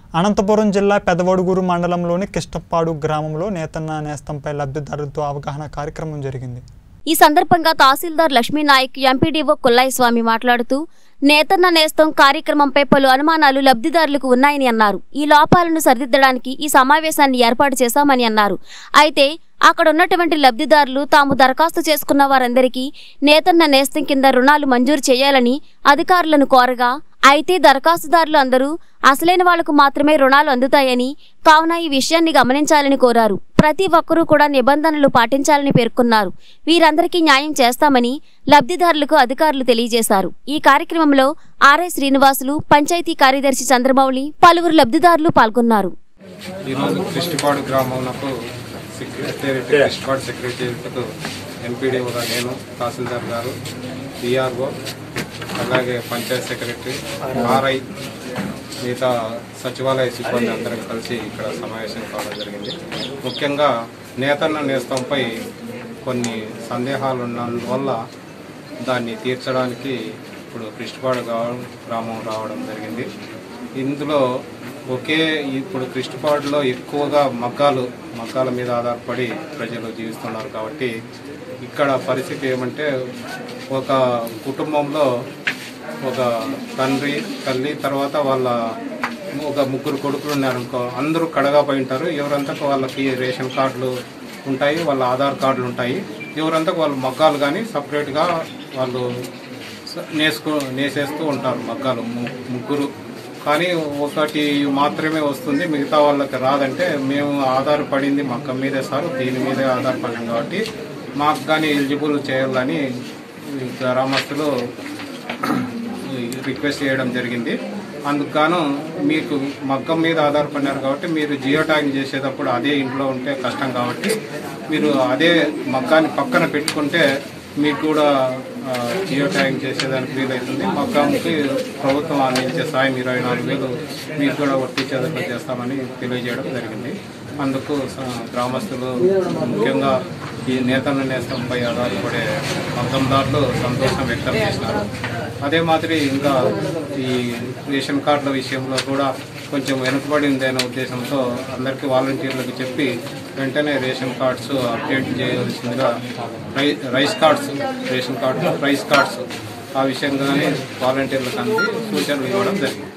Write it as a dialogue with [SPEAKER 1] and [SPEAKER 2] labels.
[SPEAKER 1] అనంతపురం జిల్లా పెదవడుగూరు మండలంలోని కిష్టపాడు గ్రామంలో నేతన్న నేస్తంపై లబ్ధిదారులతో అవగాహన కార్యక్రమం జరిగింది
[SPEAKER 2] ఈ సందర్భంగా తహసీల్దార్ లక్ష్మీనాయక్ ఎంపీడీఓ కొల్లాయి స్వామి మాట్లాడుతూ నేతన్న నేస్తం కార్యక్రమంపై పలు అనుమానాలు లబ్ధిదారులకు ఉన్నాయని అన్నారు ఈ లోపాలను సరిదిద్దడానికి ఈ సమావేశాన్ని ఏర్పాటు చేశామని అన్నారు అయితే అక్కడ ఉన్నటువంటి లబ్ధిదారులు తాము దరఖాస్తు చేసుకున్న వారందరికీ నేతన్న నేస్తం కింద రుణాలు మంజూరు చేయాలని అధికారులను కోరగా అయితే దరఖాస్తుదారులు అందరూ అసలైన వాళ్లకు మాత్రమే రుణాలు అందుతాయని కావున ఈ విషయాన్ని గమనించాలని కోరారు ప్రతి ఒక్కరూ కూడా నిబంధనలు పాటించాలని పేర్కొన్నారు వీరందరికీ న్యాయం చేస్తామని లబ్ధిదారులకు అధికారులు తెలియజేశారు ఈ కార్యక్రమంలో ఆర్ఐ శ్రీనివాసులు పంచాయతీ కార్యదర్శి చంద్రమౌళి పలువురు లబ్ధిదారులు పాల్గొన్నారు
[SPEAKER 3] ఈరోజు కృష్ణపాడు గ్రామంలో సెక్రటరీ కృష్ణపాడు సెక్రటరీతో ఎంపీడీఓగా నేను తహసీల్దార్ గారు డిఆర్ఓ అలాగే పంచాయత్ సెక్రటరీ ఆర్ఐ మిగతా సచివాలయ సిబ్బంది అందరం కలిసి ఇక్కడ సమావేశం కావడం జరిగింది ముఖ్యంగా నేతన్న నేస్తంపై కొన్ని సందేహాలు ఉన్నందువల్ల దాన్ని తీర్చడానికి ఇప్పుడు కృష్ణపాడు గా- గ్రామం రావడం జరిగింది ఇందులో ఒకే ఇప్పుడు కృష్ణపాడులో ఎక్కువగా మగ్గాలు మగ్గాల మీద ఆధారపడి ప్రజలు జీవిస్తున్నారు కాబట్టి ఇక్కడ పరిస్థితి ఏమంటే ఒక కుటుంబంలో ఒక తండ్రి తల్లి తర్వాత వాళ్ళ ఒక ముగ్గురు కొడుకులు ఉన్నారనుకో అందరూ కడగా పోయి ఉంటారు ఎవరంతా వాళ్ళకి రేషన్ కార్డులు ఉంటాయి వాళ్ళ ఆధార్ కార్డులు ఉంటాయి ఎవరంతా వాళ్ళ మగ్గాలు కానీ సపరేట్గా వాళ్ళు స- నేసుకో నేసేస్తూ ఉంటారు మగ్గాలు ము- ముగ్గురు కానీ ఒకటి మాత్రమే వస్తుంది మిగతా వాళ్ళకి రాదంటే మేము ఆధారపడింది మగ్గం మీదే సార్ దీని మీదే ఆధారపడినాం కాబట్టి మాకు కానీ ఎలిజిబుల్ చేయాలని ఈ గ్రామస్తులు రిక్వెస్ట్ చేయడం జరిగింది అందుకు గాను మీకు మగ్గం మీద ఆధారపడినారు కాబట్టి మీరు జియో ట్యాగింగ్ చేసేటప్పుడు అదే ఇంట్లో ఉంటే కష్టం కాబట్టి మీరు అదే మగ్గాన్ని పక్కన పెట్టుకుంటే మీకు కూడా ఆ, జియో ట్యాగింగ్ చేసేదానికి వీలవుతుంది మగ్గంకి ప్రభుత్వం అందించే సాయం ఇరవై నాలుగు వేలు మీకు కూడా వర్తించేదట్లు చేస్తామని తెలియజేయడం జరిగింది అందుకు స- గ్రామస్తులు ముఖ్యంగా ఈ నేతన్న నేస్తంపై ఆధారపడే మగ్గందారులు సంతోషం వ్యక్తం చేసినారు అదే మాదిరి ఇంకా ఈ రేషన్ కార్డుల విషయంలో కూడా కొంచెం వెనుకబడింది అనే ఉద్దేశంతో అందరికీ వాలంటీర్లకు చెప్పి వెంటనే రేషన్ కార్డ్స్ అప్డేట్ చేయవలసిందిగా రై rice cards ration card rice cards ఆ విషయంగానే వాలంటీర్లకు అంది సూచనలు ఇవ్వడం జరిగింది